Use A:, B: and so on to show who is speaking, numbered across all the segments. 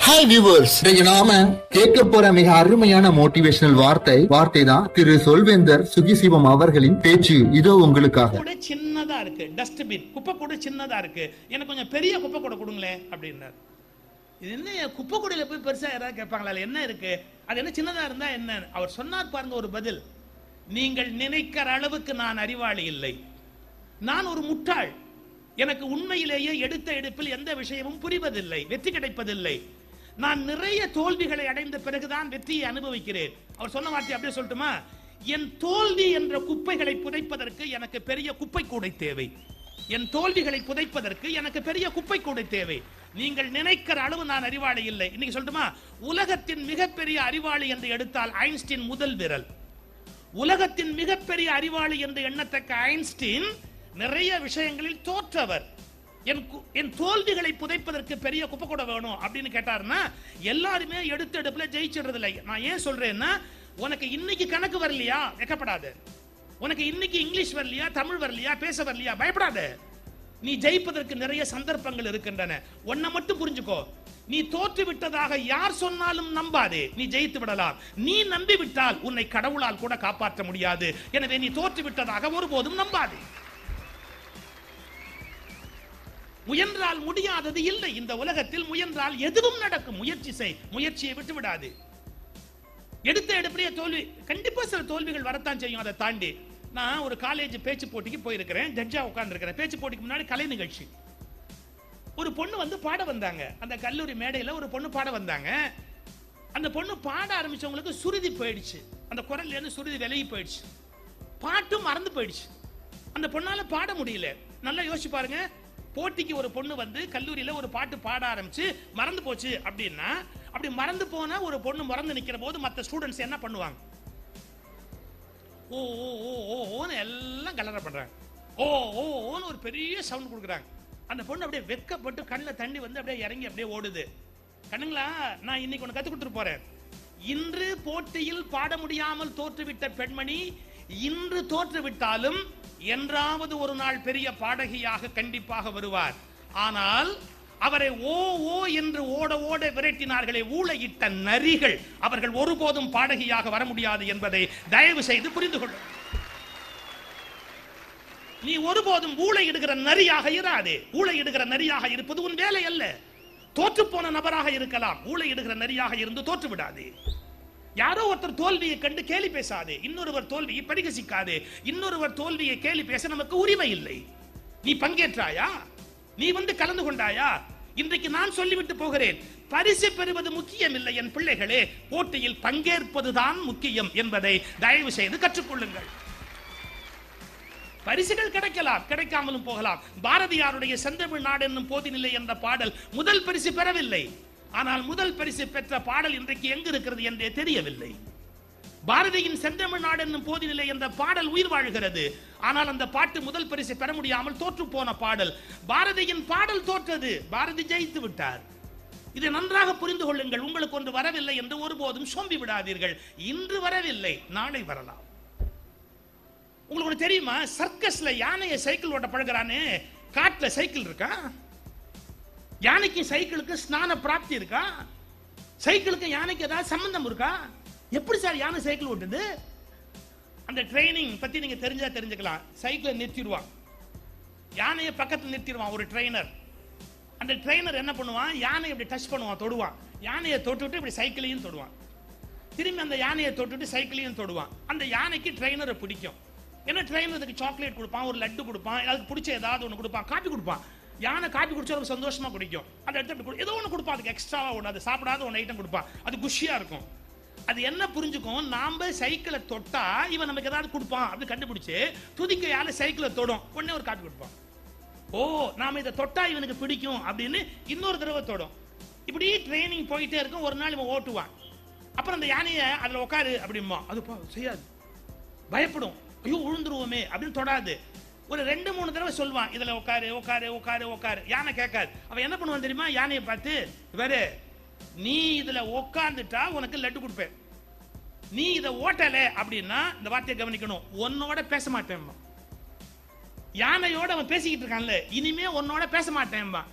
A: hi viewers இன்னைக்கு நாம கேட்க போற மிக அருமையான மோட்டிவேஷனல் வார்த்தை வார்த்தை தான் திரு சொல்வேந்தர் சுகிசிவம் அவர்களின் பேச்சு இதோ உங்களுக்காக
B: கூட சின்னதா இருக்கு டஸ்ட்பின் குப்பை கூட சின்னதா இருக்கு எனக்கு கொஞ்சம் பெரிய குப்பை கூட கொடுங்களேன் அப்படின்னாரு இது என்ன குப்பை கூடையில போய் பெருசா யாராவது கேட்பாங்களா அதுல என்ன இருக்கு அது என்ன சின்னதா இருந்தா என்ன அவர் சொன்னார் பாருங்க ஒரு பதில் நீங்கள் நினைக்கிற அளவுக்கு நான் அறிவாளி இல்லை நான் ஒரு முட்டாள் எனக்கு உண்மையிலேயே எடுத்த எடுப்பில் எந்த விஷயமும் புரிவதில்லை வெற்றி கிடைப்பதில்லை நான் நிறைய தோல்விகளை அடைந்த பிறகுதான் வெற்றியை அனுபவிக்கிறேன் அவர் சொன்ன வார்த்தை அப்படியே சொல்லட்டுமா என் தோல்வி என்ற குப்பைகளை புதைப்பதற்கு எனக்கு பெரிய குப்பை கூடை தேவை என் தோல்விகளை புதைப்பதற்கு எனக்கு பெரிய குப்பை கூடை தேவை நீங்கள் நினைக்கிற அளவு நான் அறிவாளி இல்லை இன்னைக்கு சொல்லட்டுமா உலகத்தின் மிகப்பெரிய அறிவாளி என்று எடுத்தால் ஐன்ஸ்டீன் முதல் விரல் உலகத்தின் மிகப்பெரிய அறிவாளி என்று எண்ணத்தக்க ஐன்ஸ்டீன் நிறைய விஷயங்களில் தோற்றவர் என் கு- என் தோல்விகளை புதைப்பதற்கு பெரிய குப்பை கூட வேணும் அப்படின்னு கேட்டாருன்னா எல்லாருமே எடுத்த எடுப்புல ஜெயிச்சிடுறது இல்லை நான் ஏன் சொல்றேன்னா உனக்கு இன்னைக்கு கணக்கு வரலையா வெக்கப்படாத உனக்கு இன்னைக்கு இங்கிலீஷ் வரலையா தமிழ் வரலையா பேச வரலையா பயப்படாத நீ ஜெயிப்பதற்கு நிறைய சந்தர்ப்பங்கள் இருக்கின்றன ஒன்ன மட்டும் புரிஞ்சுக்கோ நீ தோற்று விட்டதாக யார் சொன்னாலும் நம்பாதே நீ ஜெயித்து விடலாம் நீ நம்பி விட்டால் உன்னை கடவுளால் கூட காப்பாற்ற முடியாது எனவே நீ தோற்று விட்டதாக ஒருபோதும் நம்பாதே முயன்றால் முடியாதது இல்லை இந்த உலகத்தில் முயன்றால் எதுவும் நடக்கும் முயற்சி செய் முயற்சியை விட்டு விடாது எடுத்த எடுப்படியே தோல்வி கண்டிப்பா சில தோல்விகள் வரத்தான் செய்யும் அதை தாண்டி நான் ஒரு காலேஜ் பேச்சு போட்டிக்கு போயிருக்கிறேன் ஜட்ஜா உட்கார்ந்துருக்கிறேன் பேச்சு போட்டிக்கு முன்னாடி கலை நிகழ்ச்சி ஒரு பொண்ணு வந்து பாட வந்தாங்க அந்த கல்லூரி மேடையில ஒரு பொண்ணு பாட வந்தாங்க அந்த பொண்ணு பாட ஆரம்பிச்சவங்களுக்கு சுருதி போயிடுச்சு அந்த குரல்ல இருந்து சுருதி விலகி போயிடுச்சு பாட்டும் மறந்து போயிடுச்சு அந்த பொண்ணால பாட முடியல நல்லா யோசிச்சு பாருங்க போட்டிக்கு ஒரு பொண்ணு வந்து கல்லூரியில ஒரு பாட்டு பாட ஆரம்பிச்சு மறந்து போச்சு அப்படின்னா அப்படி மறந்து போனா ஒரு பொண்ணு மறந்து நிக்கிற போது மற்ற ஸ்டூடெண்ட்ஸ் என்ன பண்ணுவாங்க ஓ ஓ ஓ ஓ ஓன்னு எல்லாம் கலர பண்றாங்க ஓ ஓ ஓன்னு ஒரு பெரிய சவுண்ட் கொடுக்குறாங்க அந்த பொண்ணு அப்படியே வெக்கப்பட்டு கண்ணில் தண்ணி வந்து அப்படியே இறங்கி அப்படியே ஓடுது கண்ணுங்களா நான் இன்னைக்கு ஒன்று கத்து கொடுத்துட்டு போறேன் இன்று போட்டியில் பாட முடியாமல் தோற்றுவிட்ட பெண்மணி இன்று தோற்றுவிட்டாலும் என்றாவது ஒரு நாள் பெரிய பாடகியாக கண்டிப்பாக வருவார் ஆனால் அவரை ஓ ஓ என்று ஓட ஓட விரட்டினார்களே ஊழையிட்ட நரிகள் அவர்கள் ஒருபோதும் பாடகியாக வர முடியாது என்பதை தயவு செய்து புரிந்து கொள்ளும் நீ ஒருபோதும் ஊழையிடுகிற நரியாக இராதே ஊழையிடுகிற நரியாக இருப்பது உன் வேலை அல்ல தோற்று போன நபராக இருக்கலாம் ஊழையிடுகிற நரியாக இருந்து தோற்று விடாதே யாரோ ஒருத்தர் தோல்வியை கண்டு கேலி பேசாதே இன்னொருவர் தோல்வியை பரிகசிக்காதே இன்னொருவர் தோல்வியை கேலி பேச நமக்கு உரிமை இல்லை நீ பங்கேற்றாயா நீ வந்து கலந்து கொண்டாயா இன்றைக்கு நான் சொல்லிவிட்டு போகிறேன் பரிசு பெறுவது முக்கியம் இல்லை என் பிள்ளைகளே போட்டியில் பங்கேற்பதுதான் முக்கியம் என்பதை தயவு செய்து கற்றுக்கொள்ளுங்கள் பரிசுகள் கிடைக்கலாம் கிடைக்காமலும் போகலாம் பாரதியாருடைய செந்தமிழ் நாடு என்னும் போதினில்லை என்ற பாடல் முதல் பரிசு பெறவில்லை ஆனால் முதல் பரிசு பெற்ற பாடல் இன்றைக்கு எங்கு இருக்கிறது என்றே தெரியவில்லை பாரதியின் செந்தமிழ் நாடு என்னும் போதினில்லை என்ற பாடல் உயிர் வாழ்கிறது ஆனால் அந்த பாட்டு முதல் பரிசு பெற முடியாமல் தோற்று போன பாடல் பாரதியின் பாடல் தோற்றது பாரதி ஜெயித்து விட்டார் இதை நன்றாக புரிந்து கொள்ளுங்கள் உங்களுக்கு ஒன்று வரவில்லை என்று ஒருபோதும் சோம்பி விடாதீர்கள் இன்று வரவில்லை நாளை வரலாம் உங்களுக்கு ஒண்ணு தெரியுமா சர்க்கஸ்ல யானையை சைக்கிள் ஓட்ட பழகுறானே காட்டுல சைக்கிள் இருக்கா யானைக்கு சைக்கிளுக்கு ஸ்நான பிராப்தி இருக்கா சைக்கிளுக்கு யானைக்கு ஏதாவது சம்பந்தம் இருக்கா எப்படி சார் யானை சைக்கிள் ஓட்டுது அந்த ட்ரைனிங் பத்தி நீங்க தெரிஞ்சா தெரிஞ்சுக்கலாம் சைக்கிளை நிறுத்திடுவான் யானையை பக்கத்துல நிறுத்திடுவான் ஒரு ட்ரெயினர் அந்த ட்ரெயினர் என்ன பண்ணுவான் யானையை இப்படி டச் பண்ணுவான் தொடுவான் யானையை தொட்டுட்டு இப்படி சைக்கிளையும் தொடுவான் திரும்பி அந்த யானையை தொட்டுட்டு சைக்கிளையும் தொடுவான் அந்த யானைக்கு ட்ரெயினரை பிடிக்கும் ஏன்னா ட்ரெயினர் அதுக்கு சாக்லேட் கொடுப்பான் ஒரு லட்டு கொடுப்பான் அதுக்கு பிடிச்ச ஏதாவது ஒன்று கொடுப்பான் காப்பி கொடுப்பான் யானை காப்பி குடிச்சா ஒரு சந்தோஷமா குடிக்கும் அதை எடுத்து அப்படி கொடு- ஏதோ ஒன்று கொடுப்பான் அதுக்கு எக்ஸ்ட்ராவா ஒன்று அது சாப்பிடாத ஒன்று ஐட்டம் கொடுப்பான் அது குஷியா இருக்கும் அது என்ன புரிஞ்சுக்கும் நாம சைக்கிளை தொட்டா இவன் நமக்கு ஏதாவது கொடுப்பான் அப்படி கண்டுபிடிச்சு துதிக்கையால சைக்கிளை தொடும் உடனே ஒரு காப்பி கொடுப்பான் ஓ நாம இதை தொட்டா இவனுக்கு பிடிக்கும் அப்படின்னு இன்னொரு தடவை தொடும் இப்படி ட்ரைனிங் போயிட்டே இருக்கும் ஒரு நாள் இவன் ஓட்டுவான் அப்புறம் அந்த யானையை அதுல உட்காரு அப்படிம்பா அது பா செய்யாது பயப்படும் ஐயோ விழுந்துருவோமே அப்படின்னு தொடாது ஒரு ரெண்டு மூணு தடவை சொல்லுவான் இதுல உட்காரு உட்காரு உட்காரு உட்காரு யானை கேட்காது அவன் என்ன பண்ணுவான் தெரியுமா யானையை பார்த்து வேறு நீ இதுல உட்கார்ந்துட்டா உனக்கு லட்டு கொடுப்பேன் நீ இதை ஓட்டல அப்படின்னா இந்த வார்த்தையை கவனிக்கணும் உன்னோட பேச மாட்டேன் யானையோட அவன் பேசிக்கிட்டு இருக்கான்ல இனிமே உன்னோட பேச மாட்டேன்பா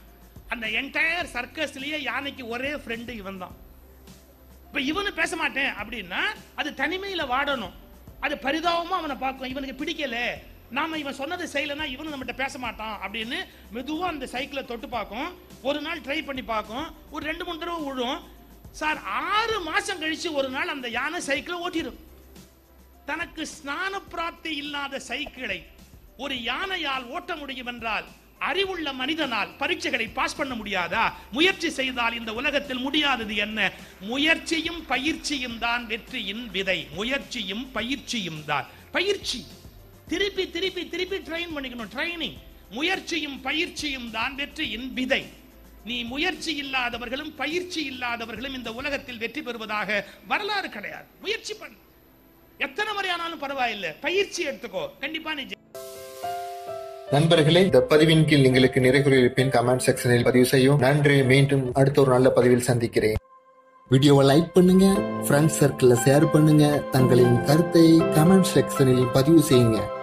B: அந்த என்டையர் சர்க்கஸ்லயே யானைக்கு ஒரே ஃப்ரெண்டு இவன் தான் இப்ப இவனு பேச மாட்டேன் அப்படின்னா அது தனிமையில வாடணும் அது பரிதாபமா அவனை பார்க்கும் இவனுக்கு பிடிக்கல நாம இவன் சொன்னதை செய்யலைன்னா இவனு நம்மகிட்ட பேச மாட்டான் அப்படின்னு மெதுவா அந்த சைக்கிளை தொட்டு பார்க்கும் ஒரு நாள் ட்ரை பண்ணி பார்க்கும் ஒரு ரெண்டு மூணு தடவை விழும் சார் ஆறு மாசம் கழிச்சு ஒரு நாள் அந்த யானை சைக்கிளை ஓட்டிடும் தனக்கு ஸ்நான பிராப்தி இல்லாத சைக்கிளை ஒரு யானையால் ஓட்ட முடியும் என்றால் அறிவுள்ள மனிதனால் பரீட்சைகளை பாஸ் பண்ண முடியாதா முயற்சி செய்தால் இந்த உலகத்தில் முடியாதது என்ன முயற்சியும் பயிற்சியும் தான் வெற்றியின் விதை முயற்சியும் பயிற்சியும் தான் பயிற்சி திருப்பி திருப்பி திருப்பி ட்ரெயின் பண்ணிக்கணும் ட்ரைனிங் முயற்சியும் பயிற்சியும் தான் வெற்றியின் விதை நீ முயற்சி இல்லாதவர்களும் பயிற்சி இல்லாதவர்களும் இந்த உலகத்தில் வெற்றி பெறுவதாக வரலாறு கிடையாது முயற்சி பண்ணு எத்தனை முறை ஆனாலும் பரவாயில்லை பயிற்சி எடுத்துக்கோ கண்டிப்பா நீ ஜெயி-
A: நண்பர்களே இந்த பதிவின் கீழ் உங்களுக்கு நிறைகுறை இருப்பின் கமெண்ட் செக்ஷனில் பதிவு செய்யும் நன்றி மீண்டும் அடுத்த ஒரு நல்ல பதிவில் சந்திக்கிறேன் வீடியோவை லைக் பண்ணுங்க ஃப்ரெண்ட்ஸ் சர்க்கிளில் ஷேர் பண்ணுங்க தங்களின் கருத்தை கமெண்ட் செக்ஷனில் பதிவு செய்யுங்க